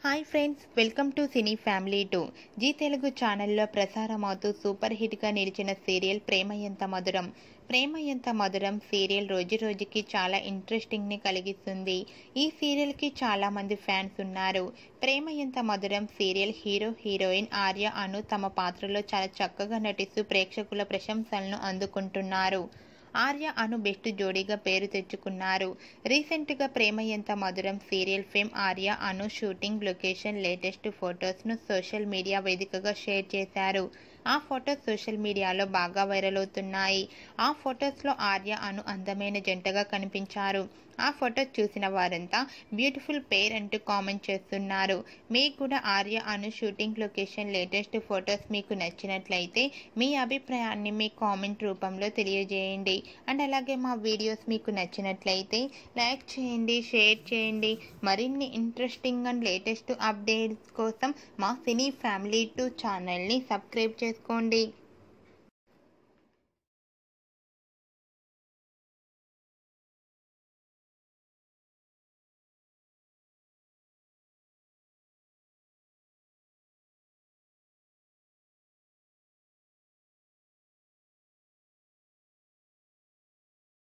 hi friends welcome to cine family two Zee Telugu ఛానల్లో ప్రసారమవుతూ super హిట్గా నిలిచిన సీరియల్ ప్రేమ ఎంత మధురం ప్రేమ ఎంత మధురం సీరియల్ రోజు రోజుకి చాలా ఇంట్రెస్టింగ్ని కలిగిస్తుంది ఈ సీరియల్కి చాలామంది ఫ్యాన్స్ ఉన్నారు Prema Entha Madhuram serial hero heroine Arya Anu తమ పాత్రలో చాలా చక్కగా నటిస్తూ ప్రేక్షకుల ప్రశంసలను అందుకుంటున్నారు ఆర్య అను బెస్ట్ జోడీగా పేరు తెచ్చుకున్నారు రీసెంట్గా Prema Entha Madhuram serial fame Arya Anu shooting location latest ఫొటోస్ను సోషల్ మీడియా వేదికగా షేర్ చేశారు ఆ ఫొటోస్ సోషల్ మీడియాలో బాగా వైరల్ అవుతున్నాయి ఆ ఫొటోస్లో ఆర్య అను అందమైన జంటగా కనిపించారు ఆ ఫొటోస్ చూసిన వారంతా బ్యూటిఫుల్ పేర్ అంటూ కామెంట్ చేస్తున్నారు మీకు కూడా Arya Anu shooting location latest photos మీకు నచ్చినట్లయితే మీ అభిప్రాయాన్ని మీ కామెంట్ రూపంలో తెలియజేయండి అండ్ అలాగే మా వీడియోస్ మీకు నచ్చినట్లయితే లైక్ చేయండి షేర్ చేయండి మరిన్ని ఇంట్రెస్టింగ్ అండ్ లేటెస్ట్ అప్డేట్స్ కోసం మా సినీ ఫ్యామిలీ టూ ఛానల్ని సబ్స్క్రైబ్ చేసుకోండి